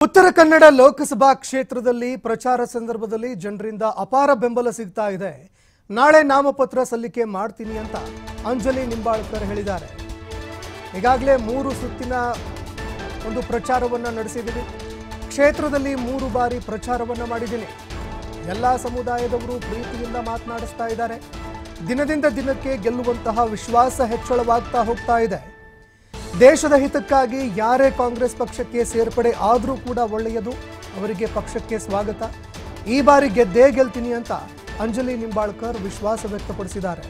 ಉತ್ತರ ಕನ್ನಡ ಲೋಕಸಭಾ ಕ್ಷೇತ್ರದಲ್ಲಿ ಪ್ರಚಾರ ಸಂದರ್ಭದಲ್ಲಿ ಜನರಿಂದ ಅಪಾರ ಬೆಂಬಲ ಸಿಗ್ತಾ ಇದೆ ನಾಳೆ ನಾಮಪತ್ರ ಸಲ್ಲಿಕೆ ಮಾಡ್ತೀನಿ ಅಂತ ಅಂಜಲಿ ನಿಂಬಾಳ್ಕರ್ ಹೇಳಿದ್ದಾರೆ ಈಗಾಗಲೇ ಮೂರು ಸುತ್ತಿನ ಒಂದು ಪ್ರಚಾರವನ್ನು ನಡೆಸಿದ್ದೀವಿ ಕ್ಷೇತ್ರದಲ್ಲಿ ಮೂರು ಬಾರಿ ಪ್ರಚಾರವನ್ನು ಮಾಡಿದ್ದೀನಿ ಎಲ್ಲ ಸಮುದಾಯದವರು ಪ್ರೀತಿಯಿಂದ ಮಾತನಾಡಿಸ್ತಾ ಇದ್ದಾರೆ ದಿನದಿಂದ ದಿನಕ್ಕೆ ಗೆಲ್ಲುವಂತಹ ವಿಶ್ವಾಸ ಹೆಚ್ಚಳವಾಗ್ತಾ ಹೋಗ್ತಾ ಇದೆ ದೇಶದ ಹಿತಕ್ಕಾಗಿ ಯಾರೇ ಕಾಂಗ್ರೆಸ್ ಪಕ್ಷಕ್ಕೆ ಸೇರ್ಪಡೆ ಆದರೂ ಕೂಡ ಒಳ್ಳೆಯದು ಅವರಿಗೆ ಪಕ್ಷಕ್ಕೆ ಸ್ವಾಗತ ಈ ಬಾರಿ ಗೆದ್ದೇ ಗೆಲ್ತೀನಿ ಅಂತ ಅಂಜಲಿ ನಿಂಬಾಳ್ಕರ್ ವಿಶ್ವಾಸ ವ್ಯಕ್ತಪಡಿಸಿದ್ದಾರೆ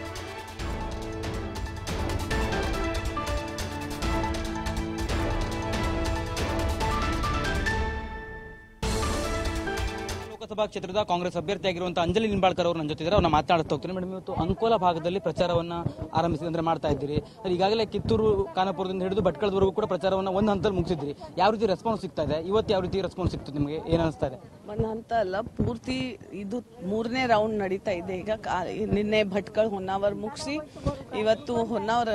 ಲೋಕಸಭಾ ಕ್ಷೇತ್ರದ ಕಾಂಗ್ರೆಸ್ ಅಭ್ಯರ್ಥಿಯಾಗಿರುವಂತಹ ಅಂಜಲಿ ನಿಂಬಾಳ್ಕರ್ ಅವರು ನನ್ನ ಜೊತೆ ಇದ್ದಾರೆ ಅವ್ರನ್ನ ಮಾತನಾಡ್ತಾ ಹೋಗ್ತೀನಿ ಮೇಡಮ್ ಇವತ್ತು ಅಂಕೋಲ ಭಾಗದಲ್ಲಿ ಪ್ರಚಾರವನ್ನ ಆರಂಭಿಸಿ ಅಂದ್ರೆ ಮಾಡ್ತಾ ಇದ್ದೀರಿ ಅದು ಈಗಾಗಲೇ ಕಿತ್ತೂರು ಖಾನಾಪುರದಿಂದ ಹಿಡಿದು ಭಟ್ಕಳದವರೆಗೂ ಕೂಡ ಪ್ರಚಾರವನ್ನ ಒಂದು ಹಂತದಲ್ಲಿ ಮುಗಿಸಿದ್ರಿ ಯಾವ ರೀತಿ ರೆಸ್ಪಾನ್ಸ್ ಸಿಗ್ತಾ ಇದೆ ಇವತ್ತು ಯಾವ ರೀತಿ ರೆಸ್ಪಾನ್ಸ್ ಸಿಗ್ತದೆ ನಿಮಗೆ ಏನ್ ಅನಿಸ್ತಾ ಇದೆ ಒಂದು ಹಂತ ಅಲ್ಲ ಪೂರ್ತಿ ಇದು ಮೂರನೇ ರೌಂಡ್ ನಡೀತಾ ಇದೆ ಈಗ ಕಾ- ನಿನ್ನೆ ಭಟ್ಕಳ ಹೊನ್ನಾವರ್ ಮುಗಿಸಿ ಇವತ್ತು ಹೊನ್ನಾವರ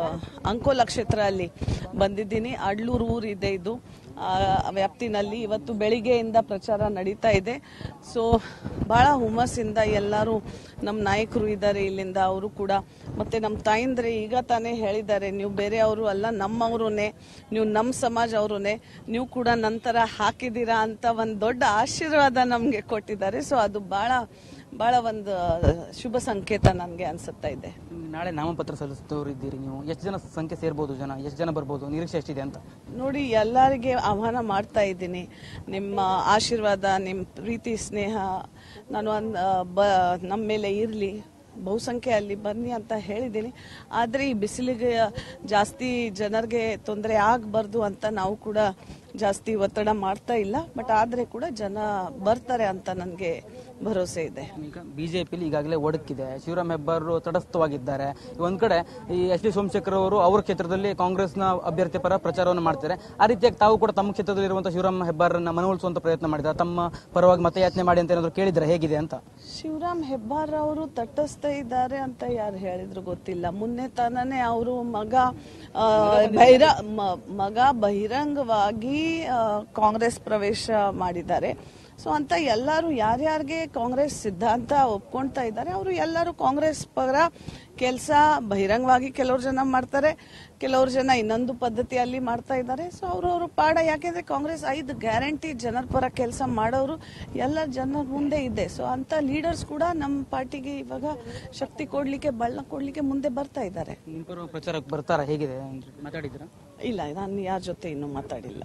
ಅಂಕೋಲ ಕ್ಷೇತ್ರ ಅಲ್ಲಿ ಬಂದಿದ್ದೀನಿ ಅಡ್ಲೂರು ಊರು ಇದೆ ಇದು ಆ ವ್ಯಾಪ್ತಿನಲ್ಲಿ ಇವತ್ತು ಬೆಳಿಗ್ಗೆಯಿಂದ ಪ್ರಚಾರ ನಡೀತಾ ಇದೆ ಸೊ ಬಹಳ ಹುಮ್ಮಸ್ಸಿಂದ ಎಲ್ಲರೂ ನಮ್ಮ ನಾಯಕರು ಇದ್ದಾರೆ ಇಲ್ಲಿಂದ ಅವರು ಕೂಡ ಮತ್ತೆ ನಮ್ಮ ತಾಯಿಂದ್ರೆ ಈಗ ತಾನೇ ಹೇಳಿದ್ದಾರೆ ನೀವು ಬೇರೆಯವರು ಅಲ್ಲ ನಮ್ಮವರನ್ನೇ ನೀವು ನಮ್ಮ ಸಮಾಜ ಅವರನ್ನೇ ನೀವು ಕೂಡ ನಂತರ ಹಾಕಿದ್ದೀರಾ ಅಂತ ಒಂದು ದೊಡ್ಡ ಆಶೀರ್ವಾದ ನಮಗೆ ಕೊಟ್ಟಿದ್ದಾರೆ ಸೊ ಅದು ಬಹಳ ಬಹಳ ಒಂದು ಶುಭ ಸಂಕೇತ ನನಗೆ ಅನ್ಸುತ್ತಾ ಇದೆ ನಾಳೆ ನಾಮಪತ್ರ ಸಲ್ಲಿಸಿದವರು ಇದ್ದೀರಿ ನೀವು ಎಷ್ಟು ಜನ ಸಂಖ್ಯೆ ಸೇರ್ಬೋದು ಜನ ಎಷ್ಟು ಜನ ಬರ್ಬೋದು ನಿರೀಕ್ಷೆ ಎಷ್ಟಿದೆ ಅಂತ ನೋಡಿ ಎಲ್ಲರಿಗೆ ಆಹ್ವಾನ ಮಾಡ್ತಾ ಇದ್ದೀನಿ ನಿಮ್ಮ ಆಶೀರ್ವಾದ ನಿಮ್ಮ ಪ್ರೀತಿ ಸ್ನೇಹ ನಾನು ಅಂದ್- ಆ, ಬ ನಮ್ಮ ಮೇಲೆ ಇರಲಿ ಬಹುಸಂಖ್ಯೆಯಲ್ಲಿ ಬನ್ನಿ ಅಂತ ಹೇಳಿದ್ದೀನಿ ಆದರೆ ಈ ಬಿಸಿಲಿಗೆ ಜಾಸ್ತಿ ಜನರಿಗೆ ತೊಂದರೆ ಆಗಬಾರ್ದು ಅಂತ ನಾವು ಕೂಡ ಜಾಸ್ತಿ ಒತ್ತಡ ಮಾಡ್ತಾ ಇಲ್ಲ ಬಟ್ ಆದರೆ ಕೂಡ ಜನ ಬರ್ತಾರೆ ಅಂತ ನನಗೆ ಭರವಸೆ ಇದೆ ಈಗ ಬಿಜೆಪಿಲಿ ಈಗಾಗಲೇ ಒಡಕಿದೆ ಶಿವರಾಮ್ ಹೆಬ್ಬಾರ್ ತಟಸ್ಥವಾಗಿದ್ದಾರೆ ಒಂದ್ ಕಡೆ ಈ ಎಚ್ ಡಿ ಸೋಮಶೇಖರ್ ಅವರು ಅವ್ರ ಕ್ಷೇತ್ರದಲ್ಲಿ ಕಾಂಗ್ರೆಸ್ನ ಅಭ್ಯರ್ಥಿ ಪರ ಪ್ರಚಾರವನ್ನು ಮಾಡ್ತಾರೆ ಆ ರೀತಿಯಾಗಿ ತಾವು ಕೂಡ ತಮ್ಮ ಕ್ಷೇತ್ರದಲ್ಲಿ ಇರುವಂತಹ ಶಿವರಾಮ್ ಹೆಬ್ಬಾರನ್ನ ಮನವೊಲಿಸುವಂತ ಪ್ರಯತ್ನ ಮಾಡಿದ್ದಾರೆ ತಮ್ಮ ಪರವಾಗಿ ಮತಯಾಚನೆ ಮಾಡಿ ಅಂತ ಏನಾದ್ರು ಕೇಳಿದ್ರೆ ಹೇಗಿದೆ ಅಂತ ಶಿವರಾಮ್ ಹೆಬ್ಬಾರ್ ಅವರು ತಟಸ್ಥ ಇದ್ದಾರೆ ಅಂತ ಯಾರು ಹೇಳಿದ್ರು ಗೊತ್ತಿಲ್ಲ ಮೊನ್ನೆ ತಾನೇ ಅವರು ಮಗ ಆ, ಬಹಿರ ಮ- ಮಗ ಬಹಿರಂಗವಾಗಿ ಆ, ಕಾಂಗ್ರೆಸ್ ಪ್ರವೇಶ ಮಾಡಿದ್ದಾರೆ ಸೊ ಅಂತ ಎಲ್ಲರೂ ಯಾರ್ಯಾರಿಗೆ ಕಾಂಗ್ರೆಸ್ ಸಿದ್ಧಾಂತ ಒಪ್ಕೊಳ್ತಾ ಇದ್ದಾರೆ ಅವರು ಎಲ್ಲರೂ ಕಾಂಗ್ರೆಸ್ ಪರ ಕೆಲಸ ಬಹಿರಂಗವಾಗಿ ಕೆಲವ್ರು ಜನ ಮಾಡ್ತಾರೆ ಕೆಲವ್ರು ಜನ ಇನ್ನೊಂದು ಪದ್ಧತಿಯಲ್ಲಿ ಮಾಡ್ತಾ ಇದ್ದಾರೆ ಸೊ ಅವ್ರವ್ರ ಪಾಡ ಯಾಕೆಂದ್ರೆ ಕಾಂಗ್ರೆಸ್ ಐದು ಗ್ಯಾರಂಟಿ ಜನರ ಪರ ಕೆಲಸ ಮಾಡೋರು ಎಲ್ಲ ಜನರ ಮುಂದೆ ಇದೆ ಸೊ ಅಂತ ಲೀಡರ್ಸ್ ಕೂಡ ನಮ್ಮ ಪಾರ್ಟಿಗೆ ಇವಾಗ ಶಕ್ತಿ ಕೊಡ್ಲಿಕ್ಕೆ ಬಣ್ಣ ಕೊಡ್ಲಿಕ್ಕೆ ಮುಂದೆ ಬರ್ತಾ ಇದ್ದಾರೆ ನಿಮ್ಮ ಪರವಾಗಿ ಪ್ರಚಾರಕ್ಕೆ ಬರ್ತಾರ ಹೇಗಿದೆ ಮಾತಾಡಿದ್ರ ಇಲ್ಲ ನಾನು ಯಾರ ಜೊತೆ ಇನ್ನೂ ಮಾತಾಡಿಲ್ಲ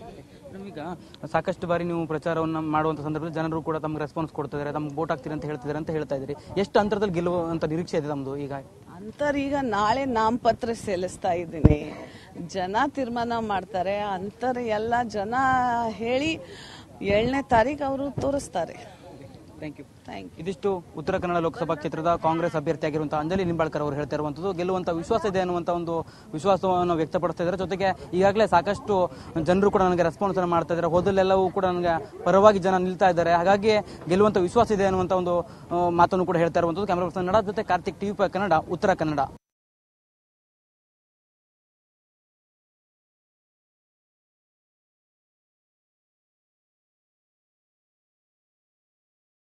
ಈಗ ಸಾಕಷ್ಟು ಬಾರಿ ನೀವು ಪ್ರಚಾರವನ್ನ ಮಾಡುವಂತ ಸಂದರ್ಭದಲ್ಲಿ ಜನರು ಕೂಡ ತಮ್ಗೆ ರೆಸ್ಪಾನ್ಸ್ ಕೊಡ್ತಿದ್ದಾರೆ ತಮ್ಗೆ ವೋಟ್ ಹಾಕ್ತೀರಿ ಅಂತ ಹೇಳ್ತಿದ್ದಾರೆ ಅಂತ ಹೇಳ್ತಾ ಇದ್ರಿ ಎಷ್ಟು ಅಂತರದಲ್ಲಿ ಗೆಲ್ಲುವಂತ ನಿರೀಕ್ಷೆ ಇದೆ ನಮ್ದು ಈಗ ಅಂತರ್ ಈಗ ನಾಳೆ ನಾಮಪತ್ರ ಸಲ್ಲಿಸ್ತಾ ಇದ್ದೀನಿ ಜನ ತೀರ್ಮಾನ ಮಾಡ್ತಾರೆ ಅಂತರ್ ಎಲ್ಲ ಜನ ಹೇಳಿ ಏಳನೇ ತಾರೀಕು ಅವರು ತೋರಿಸ್ತಾರೆ ಥ್ಯಾಂಕ್ ಯು ಥ್ಯಾಂಕ್ ಯು ಇದಿಷ್ಟು ಉತ್ತರ ಕನ್ನಡ ಲೋಕಸಭಾ ಕ್ಷೇತ್ರದ ಕಾಂಗ್ರೆಸ್ ಅಭ್ಯರ್ಥಿಯಾಗಿರುವಂತಹ ಅಂಜಲಿ ನಿಂಬಾಳ್ಕರ್ ಅವರು ಹೇಳ್ತಾ ಇರುವಂತದ್ದು ಗೆಲ್ಲುವಂತ ವಿಶ್ವಾಸ ಇದೆ ಅನ್ನುವಂತ ಒಂದು ವಿಶ್ವಾಸವನ್ನು ವ್ಯಕ್ತಪಡಿಸ್ತಾ ಇದ್ದಾರೆ ಜೊತೆಗೆ ಈಗಾಗಲೇ ಸಾಕಷ್ಟು ಜನರು ಕೂಡ ನನಗೆ ರೆಸ್ಪಾನ್ಸ್ ಅನ್ನು ಮಾಡ್ತಾ ಇದ್ದಾರೆ ಹೋದಲ್ಲೆಲ್ಲವೂ ಕೂಡ ನನಗೆ ಪರವಾಗಿ ಜನ ನಿಲ್ತಾ ಇದ್ದಾರೆ ಹಾಗಾಗಿ ಗೆಲ್ಲುವಂತ ವಿಶ್ವಾಸ ಇದೆ ಅನ್ನುವಂತ ಒಂದು ಆ, ಮಾತನ್ನು ಕೂಡ ಹೇಳ್ತಾ ಇರುವಂತದ್ದು ಕ್ಯಾಮರಾ ಕನ್ನಡ ಜೊತೆ ಕಾರ್ತಿಕ್ ಟಿವಿ ಕನ್ನಡ ಉತ್ತರ ಕನ್ನಡ